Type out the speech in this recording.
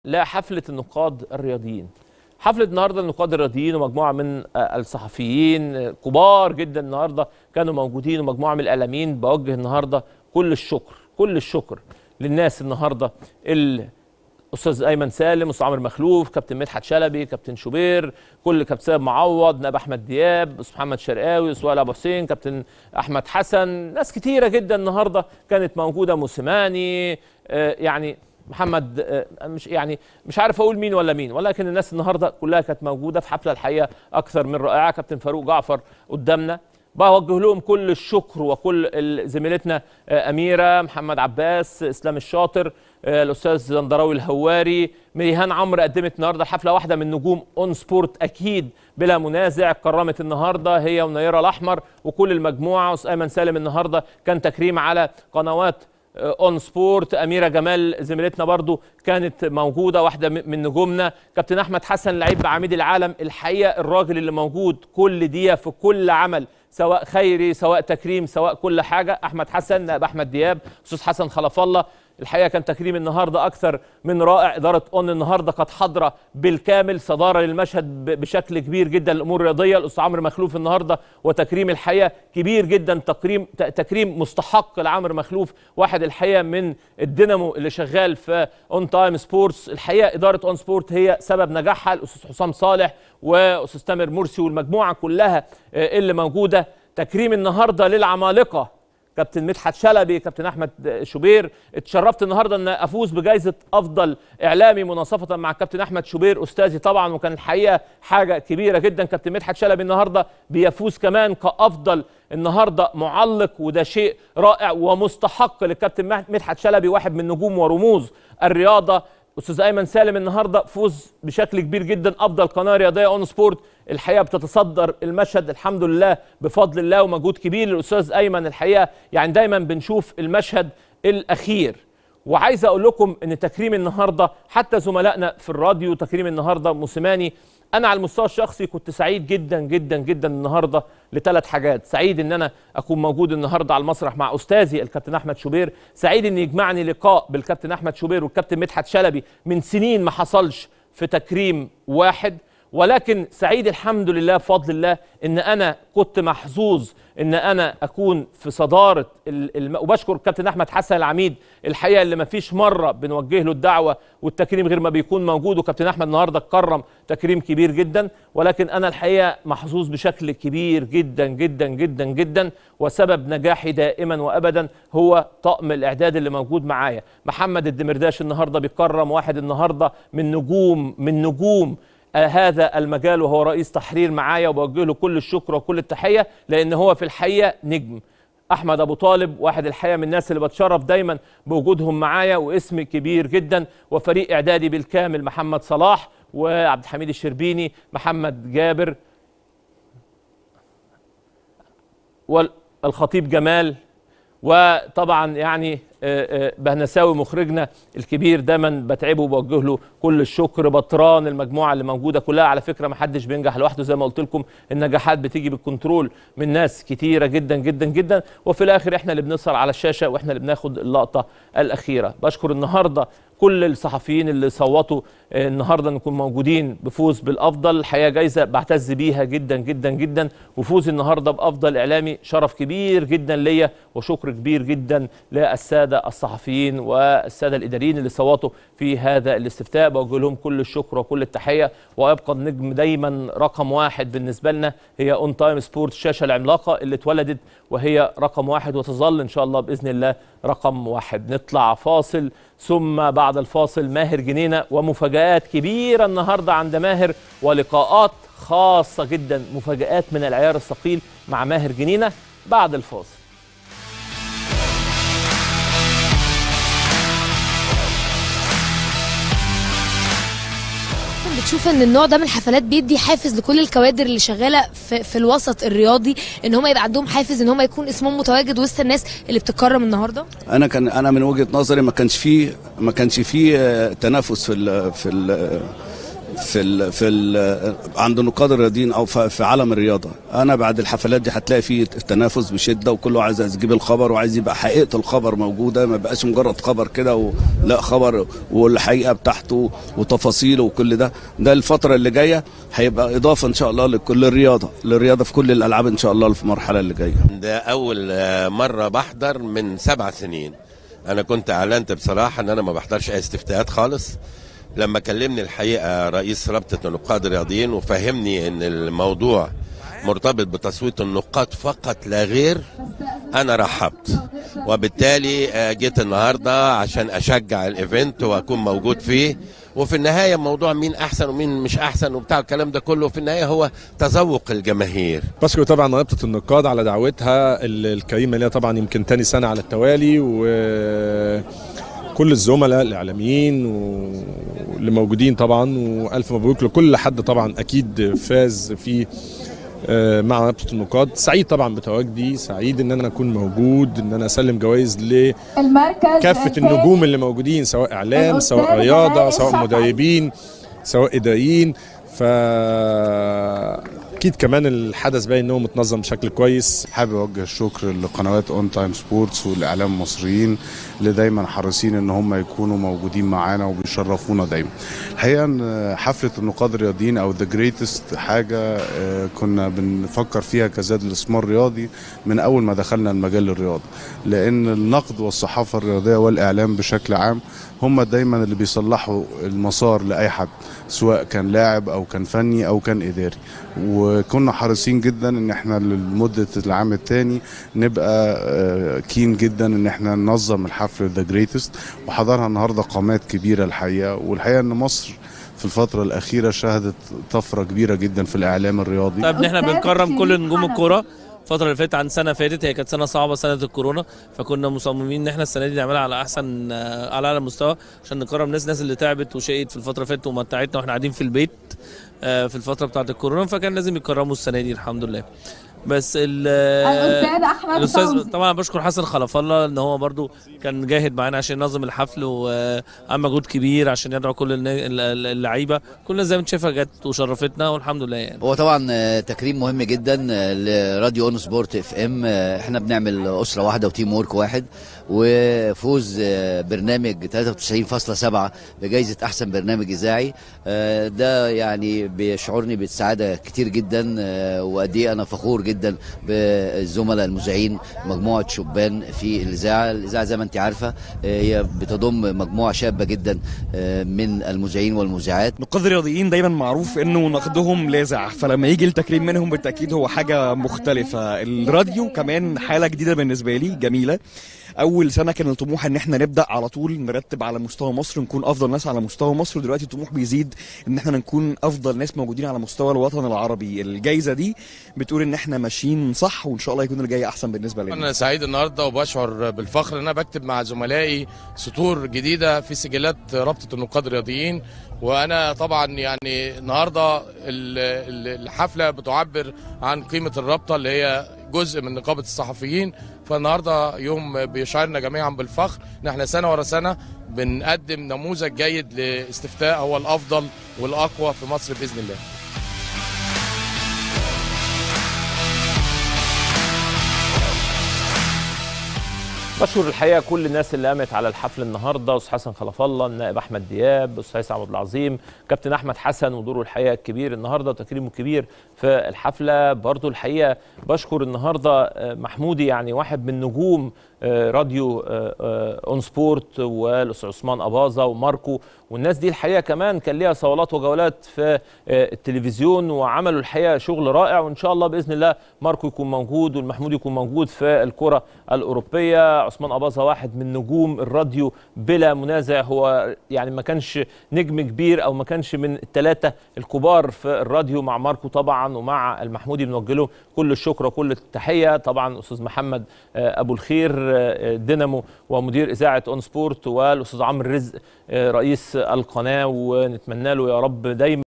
لحفله النقاد الرياضيين حفله النهارده النقاد الرياضيين ومجموعه من آه، الصحفيين آه، كبار جدا النهارده كانوا موجودين ومجموعه من الاعلاميين بوجه النهارده كل الشكر كل الشكر للناس النهارده اللي استاذ ايمن سالم استاذ عمرو مخلوف كابتن مدحت شلبي كابتن شوبير كل كابتن سيد معوض نائب احمد دياب استاذ محمد شرقاوي استاذ ابو حسين كابتن احمد حسن ناس كتيره جدا النهارده كانت موجوده موسيماني آه، يعني محمد آه، مش يعني مش عارف اقول مين ولا مين ولكن الناس النهارده كلها كانت موجوده في حفله الحقيقه اكثر من رائعه كابتن فاروق جعفر قدامنا بوجه لهم كل الشكر وكل ال- زميلتنا آه، اميره محمد عباس اسلام الشاطر آه، الاستاذ زندراوي الهواري ميهان عمرو قدمت النهارده حفله واحده من نجوم اون سبورت اكيد بلا منازع كرمت النهارده هي ونيره الاحمر وكل المجموعه استاذ ايمن سالم النهارده كان تكريم على قنوات اون سبورت اميره جمال زميلتنا برضو كانت موجوده واحده م- من نجومنا كابتن احمد حسن لعيب عميد العالم الحقيقه الراجل اللي موجود كل دقيقه في كل عمل سواء خيري سواء تكريم سواء كل حاجه احمد حسن نائب احمد دياب استاذ حسن خلف الله الحقيقه كان تكريم النهارده اكثر من رائع اداره اون النهارده كانت حاضره بالكامل صداره للمشهد ب- بشكل كبير جدا الامور الرياضيه الاستاذ عمرو مخلوف النهارده وتكريم الحقيقه كبير جدا تكريم ت- تكريم مستحق لعمرو مخلوف واحد الحقيقه من الدينامو اللي شغال في اون تايم سبورتس الحقيقه اداره اون سبورت هي سبب نجاحها الاستاذ حسام صالح واستاذ تامر مرسي والمجموعه كلها آه، اللي موجوده تكريم النهارده للعمالقه كابتن مدحت شلبي كابتن احمد شوبير اتشرفت النهارده ان افوز بجائزه افضل اعلامي مناصفه مع الكابتن احمد شوبير استاذي طبعا وكان الحقيقه حاجه كبيره جدا كابتن مدحت شلبي النهارده بيفوز كمان كافضل النهارده معلق وده شيء رائع ومستحق للكابتن مح- مدحت شلبي واحد من نجوم ورموز الرياضه استاذ ايمن سالم النهارده فوز بشكل كبير جدا افضل قناه رياضيه اون سبورت الحقيقه بتتصدر المشهد الحمد لله بفضل الله ومجهود كبير للاستاذ ايمن الحقيقه يعني دايما بنشوف المشهد الاخير وعايز اقول لكم ان تكريم النهارده حتى زملائنا في الراديو تكريم النهارده موسيماني انا على المستوى الشخصي كنت سعيد جدا جدا جدا النهارده لثلاث حاجات سعيد ان انا اكون موجود النهارده على المسرح مع استاذي الكابتن احمد شوبير سعيد ان يجمعني لقاء بالكابتن احمد شوبير والكابتن مدحت شلبي من سنين ما حصلش في تكريم واحد ولكن سعيد الحمد لله بفضل الله ان انا كنت محظوظ ان انا اكون في صداره ال- الم... وبشكر الكابتن احمد حسن العميد الحقيقه اللي ما فيش مره بنوجه له الدعوه والتكريم غير ما بيكون موجود وكابتن احمد النهارده كرم تكريم كبير جدا ولكن انا الحقيقه محظوظ بشكل كبير جدا جدا جدا جدا وسبب نجاحي دائما وابدا هو طقم الاعداد اللي موجود معايا محمد الدمرداش النهارده بيكرم واحد النهارده من نجوم من نجوم آه، هذا المجال وهو رئيس تحرير معايا وبوجه له كل الشكر وكل التحيه لان هو في الحقيقه نجم احمد ابو طالب واحد الحقيقه من الناس اللي بتشرف دايما بوجودهم معايا واسم كبير جدا وفريق اعدادي بالكامل محمد صلاح وعبد الحميد الشربيني محمد جابر والخطيب جمال وطبعا يعني آه، آه، بهنساوي مخرجنا الكبير دايما بتعبه وبوجه له كل الشكر بطران المجموعه اللي موجوده كلها على فكره ما حدش بينجح لوحده زي ما قلت لكم النجاحات بتيجي بالكنترول من ناس كتيره جدا جدا جدا وفي الاخر احنا اللي بنظهر على الشاشه واحنا اللي بناخد اللقطه الاخيره بشكر النهارده كل الصحفيين اللي صوتوا آه، النهارده نكون موجودين بفوز بالافضل الحقيقه جايزه بعتز بيها جدا جدا جدا وفوز النهارده بافضل اعلامي شرف كبير جدا ليا وشكر كبير جدا للساده الصحفيين والساده الاداريين اللي صوتوا في هذا الاستفتاء بوجه لهم كل الشكر وكل التحيه ويبقى النجم دايما رقم واحد بالنسبه لنا هي اون تايم سبورت الشاشه العملاقه اللي اتولدت وهي رقم واحد وتظل ان شاء الله باذن الله رقم واحد نطلع فاصل ثم بعد الفاصل ماهر جنينه ومفاجآت كبيره النهارده عند ماهر ولقاءات خاصه جدا مفاجآت من العيار الثقيل مع ماهر جنينه بعد الفاصل بتشوف ان النوع ده من الحفلات بيدي حافز لكل الكوادر اللي شغاله في, في الوسط الرياضي ان هم يبقى عندهم حافز ان هم يكون اسمهم متواجد وسط الناس اللي بتتكرم النهارده انا كان انا من وجهه نظري ما كانش فيه ما كانش فيه آه، تنافس في ال في ال في ال في ال عند النقاد الرياضيين او في في عالم الرياضه انا بعد الحفلات دي هتلاقي فيه تنافس بشده وكله عايز يجيب الخبر وعايز يبقى حقيقه الخبر موجوده ما بقاش مجرد خبر كده و... لا خبر والحقيقه بتاعته وتفاصيله وكل ده ده الفتره اللي جايه هيبقى اضافه ان شاء الله لكل الرياضه للرياضه في كل الالعاب ان شاء الله في المرحله اللي جايه ده أول آه، مرة بحضر من سبع سنين أنا كنت أعلنت بصراحة إن أنا ما بحضرش أي استفتاءات خالص لما كلمني الحقيقة رئيس رابطة النقاد الرياضيين وفهمني إن الموضوع مرتبط بتصويت النقاد فقط لا غير أنا رحبت وبالتالي آه، جيت النهاردة عشان أشجع الإيفنت وأكون موجود فيه وفي النهاية موضوع مين أحسن ومين مش أحسن وبتاع الكلام ده كله في النهاية هو تذوق الجماهير بشكر طبعا رابطه النقاد على دعوتها ال- الكريمه ليها طبعا يمكن تاني سنه على التوالي وكل الزملاء الاعلاميين واللي موجودين طبعا والف مبروك لكل حد طبعا اكيد فاز في آه، مع رابطه النقاد سعيد طبعا بتواجدي سعيد ان انا اكون موجود ان انا اسلم جوائز ل المركز كافة الثاني. النجوم اللي موجودين سواء إعلام الأستاذ سواء رياضة علاء سواء الشافعي. مدربين سواء إداريين ف أكيد كمان الحدث باين إن هو متنظم بشكل كويس حابب اوجه الشكر لقنوات اون تايم سبورتس والاعلام المصريين اللي دايما حريصين ان هم يكونوا موجودين معانا وبيشرفونا دايما الحقيقه ان حفله النقاد الرياضيين او ذا جريتست حاجه آه، كنا بنفكر فيها كزاد الاستثمار الرياضي من اول ما دخلنا المجال الرياضي لان النقد والصحافه الرياضيه والاعلام بشكل عام هم دايما اللي بيصلحوا المسار لاي حد سواء كان لاعب او كان فني او كان اداري وكنا حريصين جدا ان احنا لمده العام الثاني نبقى آه، كين جدا ان احنا ننظم الحفل ذا جريتست وحضرها النهارده قامات كبيره الحقيقه والحقيقه ان مصر في الفترة الأخيرة شهدت طفرة كبيرة جدا في الإعلام الرياضي طيب احنا أستاذ بنكرم كل شريف نجوم حنفي. الكوره الفترة اللي فاتت عن سنة فاتت هي كانت سنة صعبة سنة الكورونا فكنا مصممين ان احنا السنة دي نعملها على احسن آه، على اعلى مستوى عشان نكرم ناس ناس اللي تعبت وشقت في الفترة اللي فاتت ومتعتنا واحنا قاعدين في البيت آه، في الفترة بتاعة الكورونا فكان لازم يكرموا السنة دي الحمد لله بس ال الأستاذ أحمد الاستاذ فوزي. طبعا بشكر حسن خلف الله ان هو برضو كان جاهد معانا عشان ينظم الحفل وعمل مجهود كبير عشان يدعو كل النا- اللعيبه كل الناس زي ما انت شايفها جت وشرفتنا والحمد لله يعني هو طبعا آه، تكريم مهم جدا آه، لراديو اون سبورت اف ام آه، احنا بنعمل اسره واحده وتيم وورك واحد وفوز آه، برنامج 93.7 بجائزه احسن برنامج اذاعي آه، ده يعني بيشعرني بالسعاده كتير جدا آه، وقد ايه انا فخور جدا بالزملاء المذيعين مجموعه شبان في الاذاعه الاذاعه زي ما انت عارفه آه، هي بتضم مجموعه شابه جدا آه، من المذيعين والمذيعات نقاد الرياضيين دايما معروف انه نقدهم لاذع فلما يجي التكريم منهم بالتاكيد هو حاجه مختلفه الراديو كمان حاله جديده بالنسبه لي جميله اول سنه كان الطموح ان احنا نبدا على طول نرتب على مستوى مصر نكون افضل ناس على مستوى مصر ودلوقتي الطموح بيزيد ان احنا نكون افضل ناس موجودين على مستوى الوطن العربي الجائزه دي بتقول ان احنا ماشيين صح وان شاء الله يكون اللي جاي احسن بالنسبه لنا أنا سعيد النهارده وبشعر بالفخر إن أنا بكتب مع زملائي سطور جديدة في سجلات رابطة النقاد الرياضيين وأنا طبعا يعني النهارده ال- ال- الحفلة بتعبر عن قيمة الرابطة اللي هي جزء من نقابة الصحفيين فالنهارده يوم بيشعرنا جميعا بالفخر إن احنا سنة ورا سنة بنقدم نموذج جيد لاستفتاء هو الأفضل والأقوى في مصر بإذن الله بشكر الحقيقه كل الناس اللي قامت على الحفل النهارده استاذ حسن خلف الله النائب احمد دياب استاذ هيثم عبد العظيم كابتن احمد حسن ودوره الحقيقه الكبير النهارده وتكريمه الكبير في الحفله برضو الحقيقه بشكر النهارده آه، محمودي يعني واحد من نجوم آه، راديو آه، آه، اون سبورت والاستاذ عثمان اباظه وماركو والناس دي الحقيقه كمان كان ليها صولات وجولات في آه، التلفزيون وعملوا الحقيقه شغل رائع وان شاء الله باذن الله ماركو يكون موجود والمحمود يكون موجود في الكره الاوروبيه عثمان اباظه واحد من نجوم الراديو بلا منازع هو يعني ما كانش نجم كبير او ما كانش من الثلاثه الكبار في الراديو مع ماركو طبعا ومع المحمودي بنوجه له كل الشكر وكل التحيه طبعا استاذ محمد آه، ابو الخير آه، دينامو ومدير اذاعه اون سبورت والاستاذ عمرو رزق آه، رئيس القناه ونتمنى له يا رب دايما